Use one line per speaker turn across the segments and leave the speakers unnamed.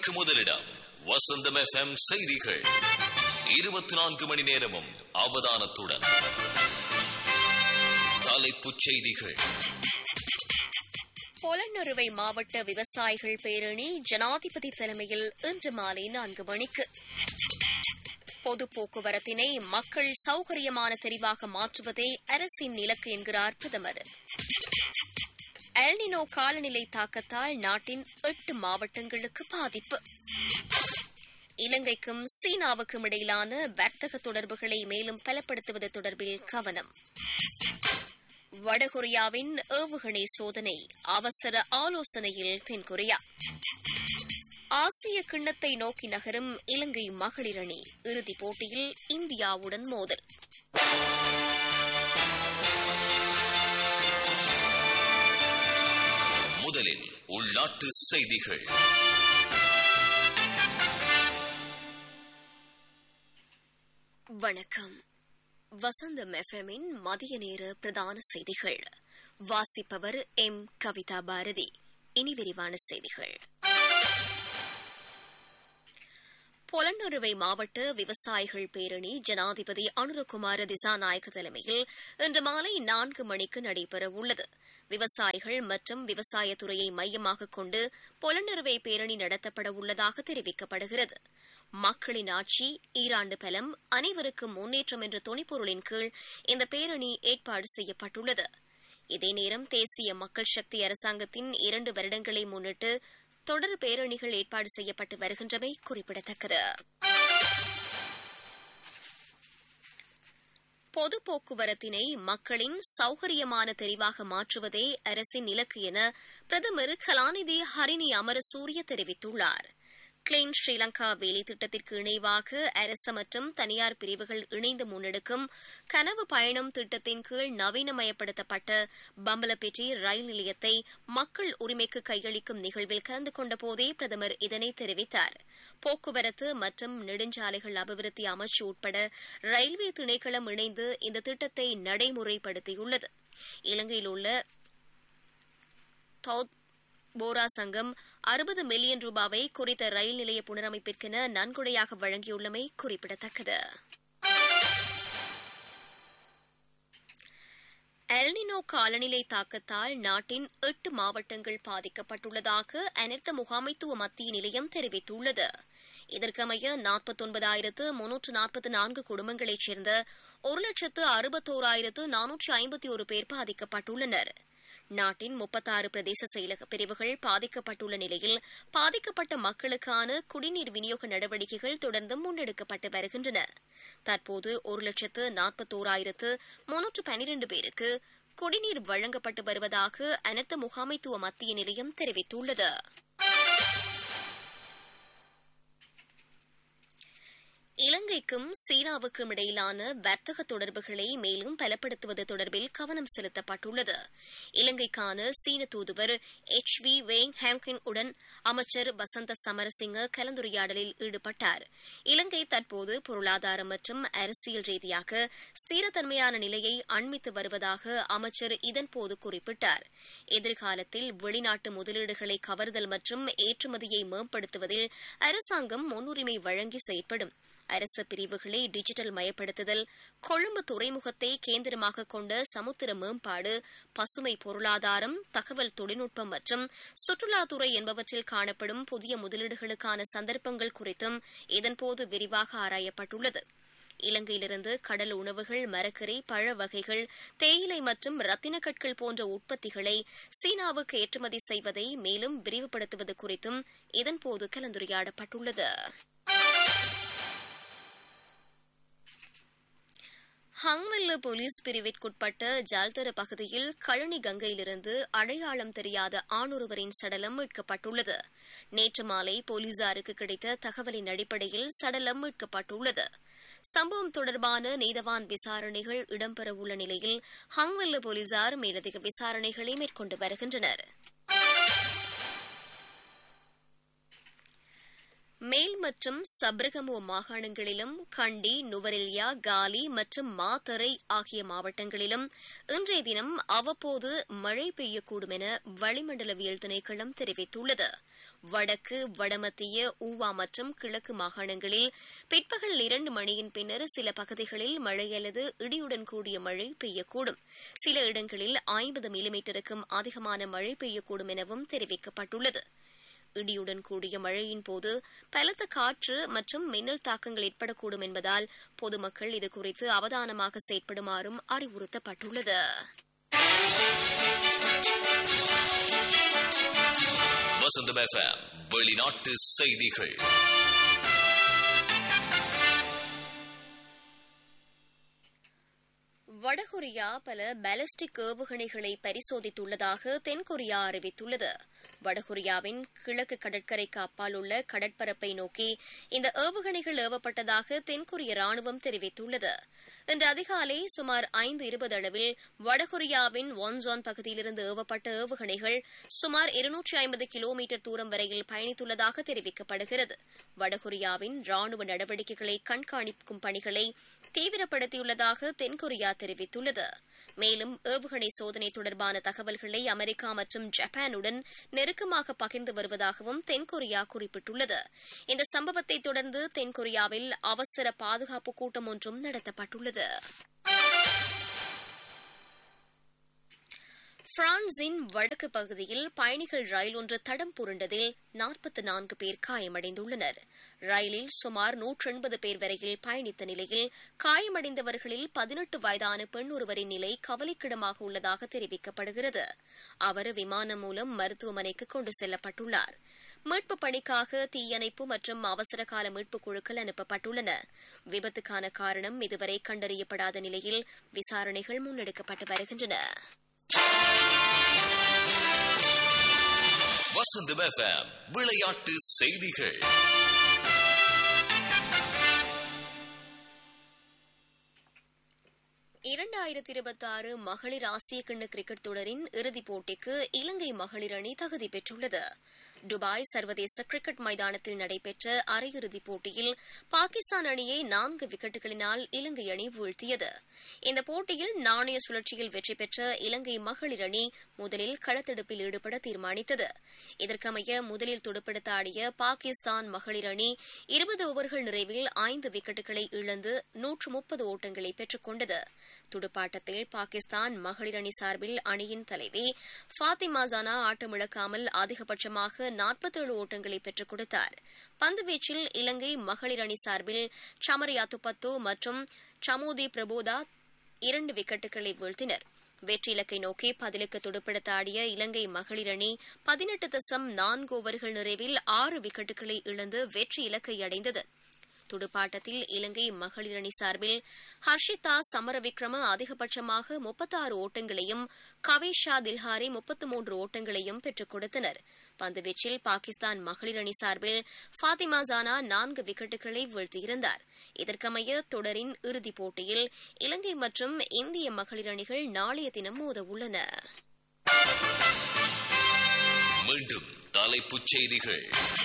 செய்திக்கு முதலிடம் வசந்தம் எஃப்எம் செய்திகள் இருபத்தி நான்கு மணி நேரமும் அவதானத்துடன் தலைப்புச் செய்திகள்
பொலன்னறுவை மாவட்ட விவசாயிகள் பேரணி ஜனாதிபதி தலைமையில் இன்று மாலை நான்கு மணிக்கு பொது போக்குவரத்தினை மக்கள் சௌகரியமான தெரிவாக மாற்றுவதே அரசின் இலக்கு என்கிறார் பிரதமர் எல்னினோ காலநிலை தாக்கத்தால் நாட்டின் எட்டு மாவட்டங்களுக்கு பாதிப்பு இலங்கைக்கும் சீனாவுக்கும் இடையிலான வர்த்தக தொடர்புகளை மேலும் பலப்படுத்துவது தொடர்பில் கவனம் வடகொரியாவின் ஏவுகணை சோதனை அவசர ஆலோசனையில் தென்கொரியா ஆசிய கிண்ணத்தை நோக்கி நகரும் இலங்கை மகளிர் அணி இறுதிப் போட்டியில் இந்தியாவுடன் மோதல்
முதலில் உள்நாட்டு செய்திகள்
வணக்கம் வசந்தம் எஃப்எம்மின் மதிய நேர பிரதான செய்திகள் வாசிப்பவர் எம் கவிதா பாரதி இனி விரிவான செய்திகள் பொலன்னறுவை மாவட்ட விவசாயிகள் பேரணி ஜனாதிபதி அனுரகுமார திசாநாயக்க தலைமையில் இன்று மாலை நான்கு மணிக்கு நடைபெறவுள்ளது விவசாயிகள் மற்றும் விவசாயத்துறையை மையமாக கொண்டு பொலன்னறுவை பேரணி நடத்தப்பட உள்ளதாக தெரிவிக்கப்படுகிறது மக்களின் ஆட்சி ஈராண்டு பலம் அனைவருக்கும் முன்னேற்றம் என்ற துணைப்பொருளின் கீழ் இந்த பேரணி ஏற்பாடு செய்யப்பட்டுள்ளது இதே நேரம் தேசிய மக்கள் சக்தி அரசாங்கத்தின் இரண்டு வருடங்களை முன்னிட்டு தொடர் பேரணிகள் ஏற்பாடு செய்யப்பட்டு வருகின்றமை குறிப்பிடத்தக்கது பொது போக்குவரத்தினை மக்களின் சௌகரியமான தெரிவாக மாற்றுவதே அரசின் இலக்கு என பிரதமர் கலாநிதி ஹரிணி அமரசூரிய தெரிவித்துள்ளார் கிளீன் ஸ்ரீலங்கா வேலை திட்டத்திற்கு இணைவாக அரசு மற்றும் தனியார் பிரிவுகள் இணைந்து முன்னெடுக்கும் கனவு பயணம் திட்டத்தின் கீழ் நவீனமயப்படுத்தப்பட்ட பம்பலப்பேட்டை ரயில் நிலையத்தை மக்கள் உரிமைக்கு கையளிக்கும் நிகழ்வில் கலந்து கொண்ட போதே பிரதமர் இதனை தெரிவித்தார் போக்குவரத்து மற்றும் நெடுஞ்சாலைகள் அபிவிருத்தி அமைச்சு உட்பட ரயில்வே திணைக்களம் இணைந்து இந்த திட்டத்தை நடைமுறைப்படுத்தியுள்ளது இலங்கையில் உள்ள போரா சங்கம் அறுபது மில்லியன் ரூபாவை குறித்த ரயில் நிலைய புனரமைப்பிற்கென நன்கொடையாக வழங்கியுள்ளமை குறிப்பிடத்தக்கது எல்னினோ காலநிலை தாக்கத்தால் நாட்டின் எட்டு மாவட்டங்கள் பாதிக்கப்பட்டுள்ளதாக அனர்த்த முகாமைத்துவ மத்திய நிலையம் தெரிவித்துள்ளது இதற்கமைய நாற்பத்தொன்பதாயிரத்து முன்னூற்று நாற்பத்தி நான்கு குடும்பங்களைச் சேர்ந்த ஒரு லட்சத்து அறுபத்தோராயிரத்து நானூற்று ஐம்பத்தி ஒரு பேர் பாதிக்கப்பட்டுள்ளனா் நாட்டின் முப்பத்தாறு பிரதேச செயலக பிரிவுகள் பாதிக்கப்பட்டுள்ள நிலையில் பாதிக்கப்பட்ட மக்களுக்கான குடிநீர் விநியோக நடவடிக்கைகள் தொடர்ந்து முன்னெடுக்கப்பட்டு வருகின்றன தற்போது ஒரு லட்சத்து நாற்பத்தோராயிரத்து முன்னூற்று பனிரண்டு பேருக்கு குடிநீர் வழங்கப்பட்டு வருவதாக அனர்த்த முகாமைத்துவ மத்திய நிலையம் தெரிவித்துள்ளது இலங்கைக்கும் சீனாவுக்கும் இடையிலான வர்த்தக தொடர்புகளை மேலும் பலப்படுத்துவது தொடர்பில் கவனம் செலுத்தப்பட்டுள்ளது இலங்கைக்கான சீன தூதுவர் எச் வி வேங் ஹாங்கின் உடன் அமைச்சர் வசந்த சமரசிங்க கலந்துரையாடலில் ஈடுபட்டார் இலங்கை தற்போது பொருளாதார மற்றும் அரசியல் ரீதியாக ஸ்திரத்தன்மையான நிலையை அண்மித்து வருவதாக அமைச்சர் இதன்போது குறிப்பிட்டார் எதிர்காலத்தில் வெளிநாட்டு முதலீடுகளை கவர்தல் மற்றும் ஏற்றுமதியை மேம்படுத்துவதில் அரசாங்கம் முன்னுரிமை வழங்கி செயற்படும் அரச பிரிவுகளை டிஜிட்டல் மயப்படுத்துதல் கொழும்பு துறைமுகத்தை கேந்திரமாக கொண்ட சமுத்திர மேம்பாடு பசுமை பொருளாதாரம் தகவல் தொழில்நுட்பம் மற்றும் சுற்றுலாத்துறை என்பவற்றில் காணப்படும் புதிய முதலீடுகளுக்கான சந்தர்ப்பங்கள் குறித்தும் இதன்போது விரிவாக ஆராயப்பட்டுள்ளது இலங்கையிலிருந்து கடல் உணவுகள் மரக்கறி பழ வகைகள் தேயிலை மற்றும் ரத்தினக்கற்கள் போன்ற உற்பத்திகளை சீனாவுக்கு ஏற்றுமதி செய்வதை மேலும் விரிவுபடுத்துவது குறித்தும் இதன்போது கலந்துரையாடப்பட்டுள்ளது ஹங்வெல்ல போலீஸ் பிரிவிற்குட்பட்ட ஜால்தர பகுதியில் கழனி கங்கையிலிருந்து அடையாளம் தெரியாத ஆணொருவரின் சடலம் மீட்கப்பட்டுள்ளது நேற்று மாலை போலீசாருக்கு கிடைத்த தகவலின் அடிப்படையில் சடலம் மீட்கப்பட்டுள்ளது சம்பவம் தொடர்பான நீதவான் விசாரணைகள் இடம்பெறவுள்ள நிலையில் ஹங்வெல்ல போலீசார் மேலதிக விசாரணைகளை மேற்கொண்டு வருகின்றனர் மேல் மற்றும் சப்ரகமோ மாகாணங்களிலும் கண்டி நுவரெலியா காலி மற்றும் மாத்தறை ஆகிய மாவட்டங்களிலும் இன்றைய தினம் அவ்வப்போது மழை பெய்யக்கூடும் என வளிமண்டலவியல் திணைக்களம் தெரிவித்துள்ளது வடக்கு வடமத்திய ஊவா மற்றும் கிழக்கு மாகாணங்களில் பிற்பகல் இரண்டு மணியின் பின்னர் சில பகுதிகளில் மழை அல்லது இடியுடன் கூடிய மழை பெய்யக்கூடும் சில இடங்களில் ஐம்பது மில்லிமீட்டருக்கும் அதிகமான மழை பெய்யக்கூடும் எனவும் தெரிவிக்கப்பட்டுள்ளது இடியுடன் கூடிய மழையின் போது பலத்த காற்று மற்றும் மின்னல் தாக்கங்கள் ஏற்படக்கூடும் என்பதால் பொதுமக்கள் இதுகுறித்து அவதானமாக செயற்படுமாறும் அறிவுறுத்தப்பட்டுள்ளது
வசந்தம் எஃப்எம் வெளிநாட்டு செய்திகள்
வடகொரியா பல பாலிஸ்டிக் ஏவுகணைகளை பரிசோதித்துள்ளதாக தென்கொரியா அறிவித்துள்ளது வடகொரியாவின் கிழக்கு கடற்கரைக்கு அப்பால் உள்ள கடற்பரப்பை நோக்கி இந்த ஏவுகணைகள் ஏவப்பட்டதாக தென்கொரிய ராணுவம் தெரிவித்துள்ளது இன்று அதிகாலை சுமார் ஐந்து இருபது அளவில் வடகொரியாவின் ஒன்சான் பகுதியிலிருந்து ஏவப்பட்ட ஏவுகணைகள் சுமார் இருநூற்றி ஐம்பது கிலோமீட்டர் தூரம் வரையில் பயணித்துள்ளதாக தெரிவிக்கப்படுகிறது வடகொரியாவின் ராணுவ நடவடிக்கைகளை கண்காணிக்கும் பணிகளை தீவிரப்படுத்தியுள்ளதாக தென்கொரியா தெரிவித்துள்ளது மேலும் ஏவுகணை சோதனை தொடர்பான தகவல்களை அமெரிக்கா மற்றும் ஜப்பானுடன் நெருக்கமாக பகிர்ந்து வருவதாகவும் தென்கொரியா குறிப்பிட்டுள்ளது இந்த சம்பவத்தை தொடர்ந்து தென்கொரியாவில் அவசர பாதுகாப்பு கூட்டம் ஒன்றும் நடத்தப்பட்டுள்ளது பிரான்சின் வடக்கு பகுதியில் பயணிகள் ரயில் ஒன்று தடம் புரண்டதில் நாற்பத்தி நான்கு பேர் காயமடைந்துள்ளனர் ரயிலில் சுமார் நூற்றி எண்பது பேர் வரையில் பயணித்த நிலையில் காயமடைந்தவர்களில் பதினெட்டு வயதான பெண் ஒருவரின் நிலை கவலைக்கிடமாக உள்ளதாக தெரிவிக்கப்படுகிறது அவர் விமானம் மூலம் மருத்துவமனைக்கு கொண்டு செல்லப்பட்டுள்ளார் மீட்பு பணிக்காக தீயணைப்பு மற்றும் அவசரகால மீட்புக் குழுக்கள் அனுப்பப்பட்டுள்ளன விபத்துக்கான காரணம் இதுவரை கண்டறியப்படாத நிலையில் விசாரணைகள் முன்னெடுக்கப்பட்டு வருகின்றன
வசந்தம் எஃப்எம் விளையாட்டு செய்திகள்
இரண்டாயிரத்தி இருபத்தி ஆறு மகளிர் ஆசிய கிண்ண கிரிக்கெட் தொடரின் இறுதிப் போட்டிக்கு இலங்கை மகளிர் அணி தகுதி பெற்றுள்ளது துபாய் சர்வதேச கிரிக்கெட் மைதானத்தில் நடைபெற்ற அரையிறுதிப் போட்டியில் பாகிஸ்தான் அணியை நான்கு விக்கெட்டுகளினால் இலங்கை அணி வீழ்த்தியது இந்த போட்டியில் நாணய சுழற்சியில் வெற்றி பெற்ற இலங்கை மகளிர் அணி முதலில் களத்தெடுப்பில் ஈடுபட தீர்மானித்தது இதற்கமைய முதலில் துடுப்படுத்த ஆடிய பாகிஸ்தான் மகளிர் அணி இருபது ஓவர்கள் நிறைவில் ஐந்து விக்கெட்டுகளை இழந்து நூற்று முப்பது ஓட்டங்களை பெற்றுக் கொண்டது துடுப்பாட்டத்தில் பாகிஸ்தான் மகளிர் அணி சார்பில் அணியின் தலைவி ஃபாத்திமா ஜானா ஆட்டமிழக்காமல் அதிகபட்சமாக நாற்பத்தேழு ஓட்டங்களை பெற்றுக் கொடுத்தார் பந்துவீச்சில் இலங்கை மகளிர் அணி சார்பில் சமரியா துப்பத்து மற்றும் சமோதி பிரபோதா இரண்டு விக்கெட்டுகளை வீழ்த்தினர் வெற்றி இலக்கை நோக்கி பதிலுக்கு துடுப்படுத்த ஆடிய இலங்கை மகளிர் அணி பதினெட்டு தசம் நான்கு ஓவர்கள் நிறைவில் ஆறு விக்கெட்டுகளை இழந்து வெற்றி இலக்கை அடைந்தது துடுப்பாட்டத்தில் இலங்கை மகளிர் அணி சார்பில் ஹர்ஷிதா சமரவிக்ரம அதிகபட்சமாக முப்பத்தாறு ஓட்டங்களையும் கவேஷா தில்ஹாரி முப்பத்து மூன்று ஓட்டங்களையும் பெற்றுக் கொடுத்தனர் பந்துவீச்சில் பாகிஸ்தான் மகளிர் அணி சார்பில் ஃபாத்திமா ஜானா நான்கு விக்கெட்டுகளை வீழ்த்தியிருந்தார் இதற்கமைய தொடரின் இறுதிப் போட்டியில் இலங்கை மற்றும் இந்திய மகளிர் அணிகள் நாளைய தினம் மோத உள்ளன
மீண்டும் தலைப்புச் செய்திகள்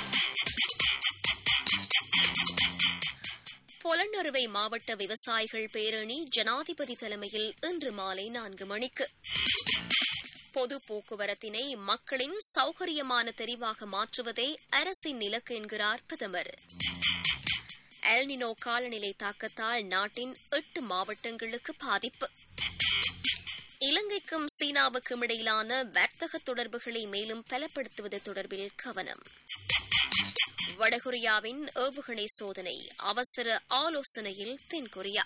பொலன்னறுவை மாவட்ட விவசாயிகள் பேரணி ஜனாதிபதி தலைமையில் இன்று மாலை நான்கு மணிக்கு பொது போக்குவரத்தினை மக்களின் சௌகரியமான தெரிவாக மாற்றுவதே அரசின் இலக்கு என்கிறார் பிரதமர் எல்னினோ காலநிலை தாக்கத்தால் நாட்டின் எட்டு மாவட்டங்களுக்கு பாதிப்பு இலங்கைக்கும் சீனாவுக்கும் இடையிலான வர்த்தக தொடர்புகளை மேலும் பலப்படுத்துவது தொடர்பில் கவனம் வடகொரியாவின் ஏவுகணை சோதனை அவசர ஆலோசனையில் தென்கொரியா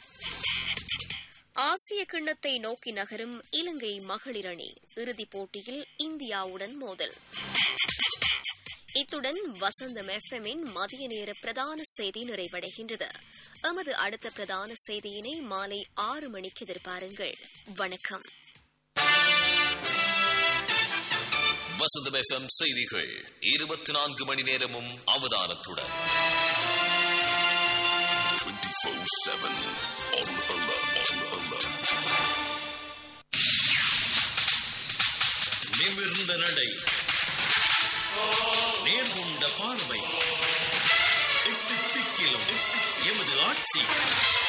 ஆசிய கிண்ணத்தை நோக்கி நகரும் இலங்கை மகளிர் அணி இறுதிப் போட்டியில் இந்தியாவுடன் மோதல் இத்துடன் வசந்தம் எஃப்எம்மின் மதிய நேர பிரதான செய்தி நிறைவடைகின்றது எமது அடுத்த பிரதான செய்தியினை மாலை ஆறு மணிக்கு எதிர்பாருங்கள் வணக்கம்
வசந்தம் எஃப்எம் செய்திகள் இருபத்தி நான்கு மணி நேரமும் அவதானத்துடன் 24/7 on alert, on alert. நிமிர்ந்த நடை நேர்கொண்ட பார்வை
காட்சி